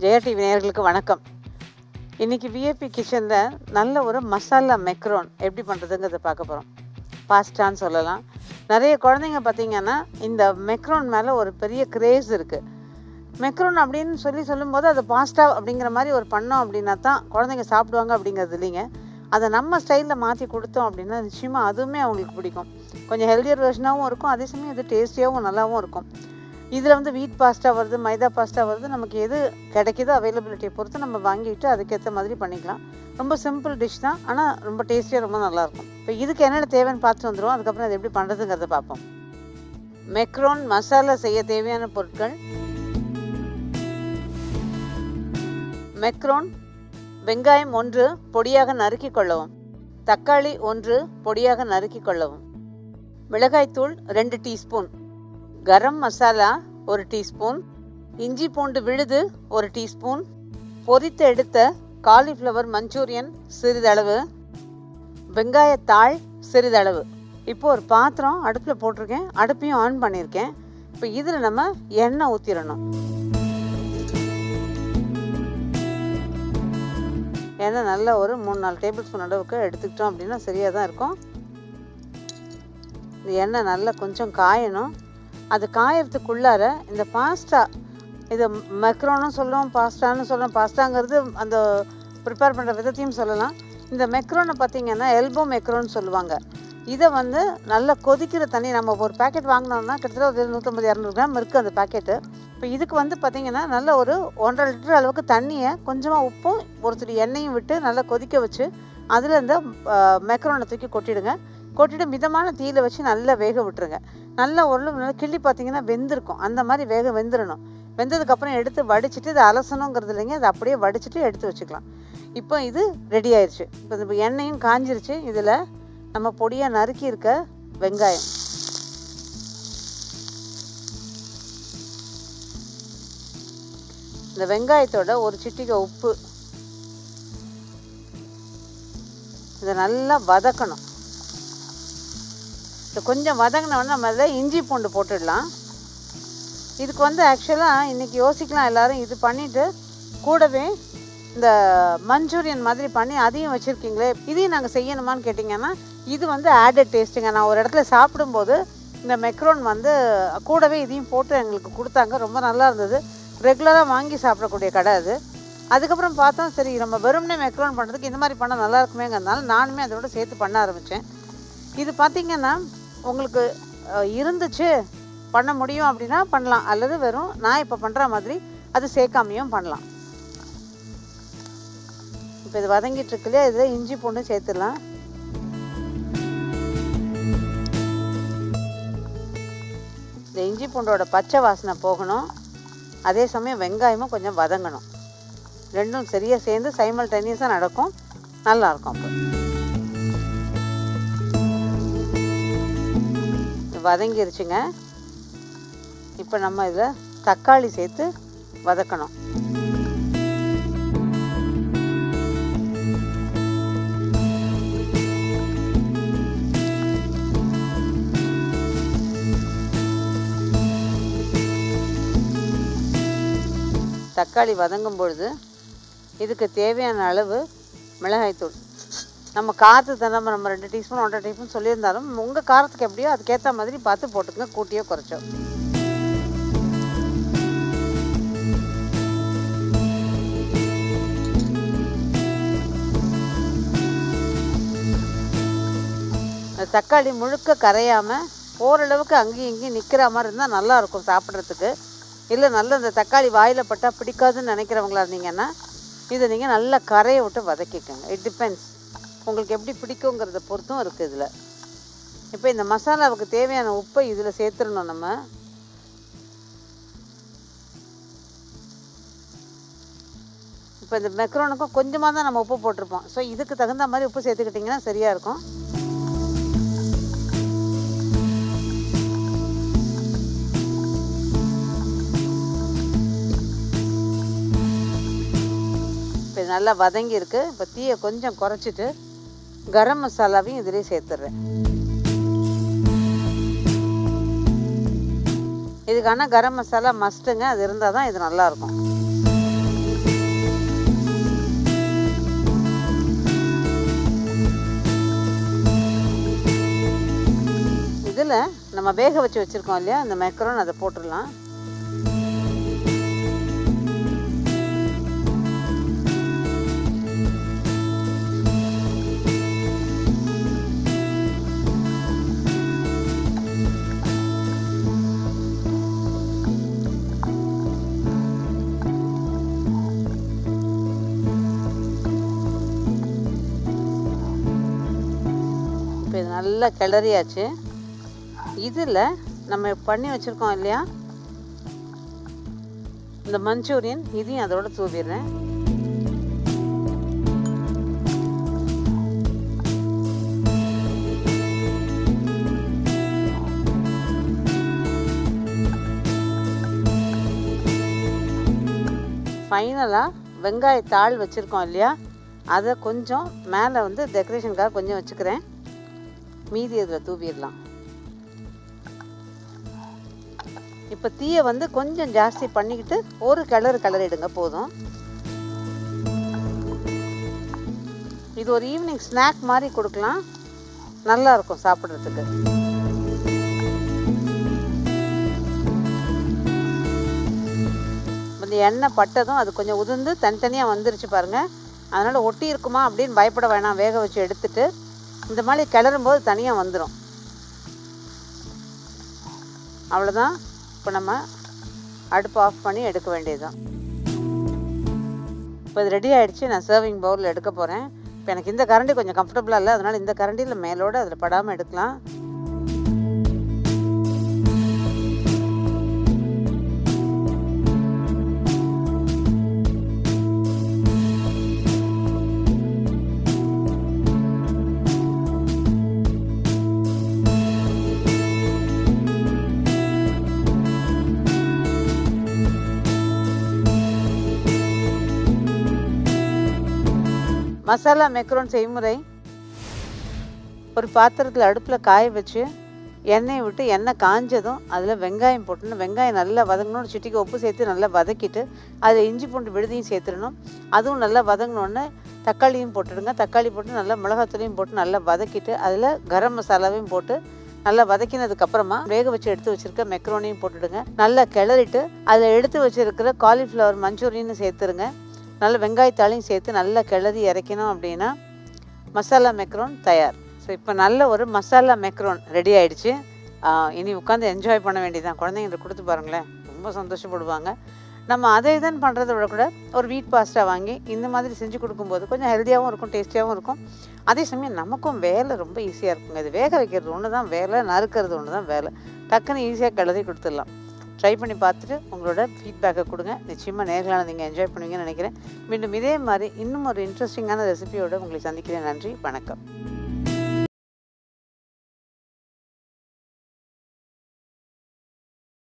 Jaya TV நேயர்களுக்கு வணக்கம் இன்னைக்கு விஏபி கிச்சனில் நல்ல ஒரு மசாலா மெக்ரோன் எப்படி பண்ணுறதுங்கிறத பார்க்க போகிறோம் பாஸ்டான்னு சொல்லலாம் நிறைய குழந்தைங்க பார்த்தீங்கன்னா இந்த மெக்ரோன் மேலே ஒரு பெரிய கிரேஸ் இருக்குது மெக்ரோன் அப்படின்னு சொல்லி சொல்லும்போது அது பாஸ்டா அப்படிங்கிற மாதிரி ஒரு பண்ணோம் அப்படின்னா தான் குழந்தைங்க சாப்பிடுவாங்க அப்படிங்கிறது இல்லைங்க அதை நம்ம ஸ்டைலில் மாற்றி கொடுத்தோம் அப்படின்னா நிச்சயமாக அதுவுமே அவங்களுக்கு பிடிக்கும் கொஞ்சம் ஹெல்தியர் வெர்ஷனாகவும் இருக்கும் அதே சமயம் இது டேஸ்டியாகவும் நல்லாவும் இருக்கும் இதில் வந்து வீட் பாஸ்டா வருது மைதா பாஸ்டா வருது நமக்கு எது கிடைக்குதோ அவைலபிலிட்டியை பொறுத்து நம்ம வாங்கிட்டு அதுக்கேற்ற மாதிரி பண்ணிக்கலாம் ரொம்ப சிம்பிள் டிஷ் தான் ஆனால் ரொம்ப டேஸ்டியாக ரொம்ப நல்லாயிருக்கும் இப்போ இதுக்கு என்னென்ன தேவைன்னு பார்த்து வந்துடும் அதுக்கப்புறம் அது எப்படி பண்ணுறதுங்கிறத பார்ப்போம் மெக்ரோன் மசாலா செய்ய தேவையான பொருட்கள் மெக்ரோன் வெங்காயம் ஒன்று பொடியாக நறுக்கி கொள்ளவும் தக்காளி ஒன்று பொடியாக நறுக்கி கொள்ளவும் மிளகாய்த்தூள் ரெண்டு டீஸ்பூன் கரம் மசாலா ஒரு டீஸ்பூன் இஞ்சி பூண்டு விழுது ஒரு டீஸ்பூன் பொரித்து எடுத்த காலிஃப்ளவர் மஞ்சூரியன் சிறிதளவு வெங்காயத்தாள் சிறிதளவு இப்போ ஒரு பாத்திரம் அடுப்பில் போட்டிருக்கேன் அடுப்பையும் ஆன் பண்ணியிருக்கேன் இப்போ இதில் நம்ம எண்ணெய் ஊற்றிடணும் எண்ணெய் நல்ல ஒரு மூணு நாலு டேபிள் ஸ்பூன் அளவுக்கு எடுத்துக்கிட்டோம் அப்படின்னா சரியாக தான் இருக்கும் இந்த எண்ணெய் நல்லா கொஞ்சம் காயணும் அது காயறதுக்குள்ளார இந்த பாஸ்டா இது மெக்ரோனும் சொல்லுவோம் பாஸ்டான்னு சொல்லுவோம் பாஸ்தாங்கிறது அந்த ப்ரிப்பேர் பண்ணுற விதத்தையும் சொல்லலாம் இந்த மெக்ரோனை பார்த்தீங்கன்னா எல்போ மெக்ரோன்னு சொல்லுவாங்க இதை வந்து நல்லா கொதிக்கிற தண்ணி நம்ம ஒரு பேக்கெட் வாங்கினோம்னா கிட்டத்தட்ட ஒரு நூற்றம்பது இரநூறு கிராம் இருக்குது அந்த பேக்கெட்டு இப்போ இதுக்கு வந்து பார்த்திங்கன்னா நல்ல ஒரு ஒன்றரை லிட்டர் அளவுக்கு தண்ணியை கொஞ்சமாக உப்பும் ஒரு துளி எண்ணெயும் விட்டு நல்லா கொதிக்க வச்சு அதில் இந்த மெக்ரோனை தூக்கி கொட்டிடுங்க கொட்டிட்டு மிதமான தீயில வச்சு நல்லா வேக விட்டுருங்க நல்லா ஒரு நல்லா கிள்ளி பார்த்தீங்கன்னா வெந்திருக்கும் அந்த மாதிரி வேக வெந்துடணும் வெந்ததுக்கப்புறம் எடுத்து வடிச்சிட்டு இதை அலசணுங்கிறது இல்லைங்க அதை அப்படியே வடிச்சிட்டு எடுத்து வச்சுக்கலாம் இப்போ இது ரெடி ஆயிடுச்சு இப்போ இந்த எண்ணெயும் காஞ்சிருச்சு இதில் நம்ம பொடியாக நறுக்கி இருக்க வெங்காயம் இந்த வெங்காயத்தோட ஒரு சிட்டிகை உப்பு இதை நல்லா வதக்கணும் இது கொஞ்சம் வதங்கினோடனே நம்ம அதில் இஞ்சி பூண்டு போட்டுடலாம் இதுக்கு வந்து ஆக்சுவலாக இன்றைக்கி யோசிக்கலாம் எல்லோரும் இது பண்ணிவிட்டு கூடவே இந்த மஞ்சூரியன் மாதிரி பண்ணி அதையும் வச்சுருக்கீங்களே இதையும் நாங்கள் செய்யணுமான்னு கேட்டிங்கன்னா இது வந்து ஆடட் டேஸ்ட்டுங்க நான் ஒரு இடத்துல சாப்பிடும்போது இந்த மெக்ரோன் வந்து கூடவே இதையும் போட்டு எங்களுக்கு கொடுத்தாங்க ரொம்ப நல்லா இருந்தது ரெகுலராக வாங்கி சாப்பிடக்கூடிய கடை அது அதுக்கப்புறம் பார்த்தோம் சரி நம்ம வெறும்னே மெக்ரோன் பண்ணுறதுக்கு இந்த மாதிரி பண்ணால் நல்லா இருக்குமேங்கிறதுனால நானுமே அதோட சேர்த்து பண்ண ஆரம்பித்தேன் இது பார்த்திங்கன்னா உங்களுக்கு இருந்துச்சு பண்ண முடியும் அப்படின்னா பண்ணலாம் அல்லது வெறும் நான் இப்போ பண்ணுற மாதிரி அது சேர்க்காமையும் பண்ணலாம் இப்போ இது வதங்கிட்டு இருக்கு இல்லையா இதில் இஞ்சி பூண்டு சேர்த்துடலாம் இந்த இஞ்சி பூண்டோட பச்சை வாசனை போகணும் அதே சமயம் வெங்காயமும் கொஞ்சம் வதங்கணும் ரெண்டும் சரியாக சேர்ந்து சைமல் டென்னியஸாக நடக்கும் நல்லாயிருக்கும் அப்போ வதங்கிருச்சுங்க இப்போ நம்ம இதில் தக்காளி சேர்த்து வதக்கணும் தக்காளி வதங்கும் பொழுது இதுக்கு தேவையான அளவு மிளகாய்த்தூள் நம்ம காற்று தந்தாமல் நம்ம ரெண்டு டீஸ்பூன் ஒன்றரை டீஸ்பூன் சொல்லியிருந்தாலும் உங்கள் காரத்துக்கு எப்படியோ அதுக்கேற்ற மாதிரி பார்த்து போட்டுங்க கூட்டியோ குறைச்சோ தக்காளி முழுக்க கரையாமல் ஓரளவுக்கு அங்கேயும் இங்கேயும் நிற்கிற மாதிரி இருந்தால் நல்லாயிருக்கும் சாப்பிட்றதுக்கு இல்லை நல்ல இந்த தக்காளி வாயில் பட்டால் பிடிக்காதுன்னு நினைக்கிறவங்களா இருந்தீங்கன்னா இதை நீங்கள் நல்லா கரையை விட்டு வதக்கிக்கோங்க இட் டிபெண்ட்ஸ் உங்களுக்கு எப்படி பிடிக்குங்கிறத பொறுத்தும் இருக்குது இதில் இப்போ இந்த மசாலாவுக்கு தேவையான உப்பை இதில் சேர்த்துடணும் நம்ம இப்போ இந்த மெக்ரோனுக்கும் கொஞ்சமாக தான் நம்ம உப்பு போட்டிருப்போம் ஸோ இதுக்கு தகுந்த மாதிரி உப்பு சேர்த்துக்கிட்டிங்கன்னா சரியாக இருக்கும் இப்போ நல்லா வதங்கி இருக்கு இப்போ தீயை கொஞ்சம் குறைச்சிட்டு கரம் மசாலாவையும் இதிலே சேர்த்துடுறேன் இதுக்கான கரம் மசாலா மஸ்ட்டுங்க அது இருந்தால் தான் இது நல்லாயிருக்கும் அதில் நம்ம வேக வச்சு வச்சுருக்கோம் இல்லையா இந்த மெக்ரோன் அதை போட்டுடலாம் இப்போ இது நல்லா கிளறியாச்சு இதில் நம்ம பண்ணி வச்சுருக்கோம் இல்லையா இந்த மஞ்சூரியன் இதையும் அதோட தூவிடுறேன் ஃபைனலாக வெங்காயத்தாள் வச்சுருக்கோம் இல்லையா அதை கொஞ்சம் மேலே வந்து டெக்கரேஷனுக்காக கொஞ்சம் வச்சுக்கிறேன் மீதி இதில் தூவிடலாம் இப்போ தீயை வந்து கொஞ்சம் ஜாஸ்தி பண்ணிக்கிட்டு ஒரு கலர் கலரிடுங்க போதும் இது ஒரு ஈவினிங் ஸ்நாக் மாதிரி கொடுக்கலாம் நல்லா இருக்கும் சாப்பிட்றதுக்கு இந்த எண்ணெய் பட்டதும் அது கொஞ்சம் உதிர்ந்து தனித்தனியாக வந்துருச்சு பாருங்கள் அதனால் ஒட்டி இருக்குமா அப்படின்னு பயப்பட வேணாம் வேக வச்சு எடுத்துட்டு இந்த மாதிரி கிளறும் போது தனியாக வந்துடும் அவ்வளோதான் இப்போ நம்ம அடுப்பு ஆஃப் பண்ணி எடுக்க வேண்டியதுதான் இப்போ இது ரெடி ஆகிடுச்சு நான் சர்விங் பவுலில் எடுக்க போகிறேன் இப்போ எனக்கு இந்த கரண்டி கொஞ்சம் கம்ஃபர்டபுளாக இல்லை அதனால் இந்த கரண்டியில் மேலோடு அதில் படாமல் எடுக்கலாம் மசாலா மெக்ரோன் செய்முறை ஒரு பாத்திரத்தில் அடுப்பில் காய வச்சு எண்ணெயை விட்டு எண்ணெய் காஞ்சதும் அதில் வெங்காயம் போட்டுணும் வெங்காயம் நல்லா வதங்கணும் சிட்டிக்கு உப்பு சேர்த்து நல்லா வதக்கிட்டு அதில் இஞ்சி பூண்டு விழுதியும் சேர்த்துடணும் அதுவும் நல்லா வதங்கினோடனே தக்காளியும் போட்டுடுங்க தக்காளி போட்டு நல்லா மிளகாத்தூளையும் போட்டு நல்லா வதக்கிட்டு அதில் கரம் மசாலாவையும் போட்டு நல்லா வதக்கினதுக்கப்புறமா வேக வச்சு எடுத்து வச்சுருக்க மெக்ரோனியும் போட்டுடுங்க நல்லா கிளறிட்டு அதில் எடுத்து வச்சுருக்கிற காலிஃப்ளவர் மஞ்சூரியன்னு சேர்த்துருங்க நல்ல வெங்காயத்தாலையும் சேர்த்து நல்லா கிளறி இறக்கணும் அப்படின்னா மசாலா மெக்ரோன் தயார் ஸோ இப்போ நல்ல ஒரு மசாலா மெக்ரோன் ரெடி ஆயிடுச்சு இனி உட்காந்து என்ஜாய் பண்ண வேண்டியதான் குழந்தைங்களுக்கு கொடுத்து பாருங்களேன் ரொம்ப சந்தோஷப்படுவாங்க நம்ம அதை இதுன்னு பண்ணுறத விட கூட ஒரு வீட் பாஸ்டா வாங்கி இந்த மாதிரி செஞ்சு கொடுக்கும்போது கொஞ்சம் ஹெல்த்தியாகவும் இருக்கும் டேஸ்டியாகவும் இருக்கும் அதே சமயம் நமக்கும் வேலை ரொம்ப ஈஸியாக இருக்குங்க இது வேக வைக்கிறது ஒன்று தான் வேலை நறுக்கிறது ஒன்று தான் வேலை டக்குன்னு ஈஸியாக கிளறி கொடுத்துடலாம் ட்ரை பண்ணி பார்த்துட்டு உங்களோட ஃபீட்பேக்கை கொடுங்க நிச்சயமாக நேர்களான நீங்கள் என்ஜாய் பண்ணுவீங்கன்னு நினைக்கிறேன் மீண்டும் இதே மாதிரி இன்னும் ஒரு இன்ட்ரெஸ்டிங்கான ரெசிபியோடு உங்களை சந்திக்கிறேன் நன்றி வணக்கம்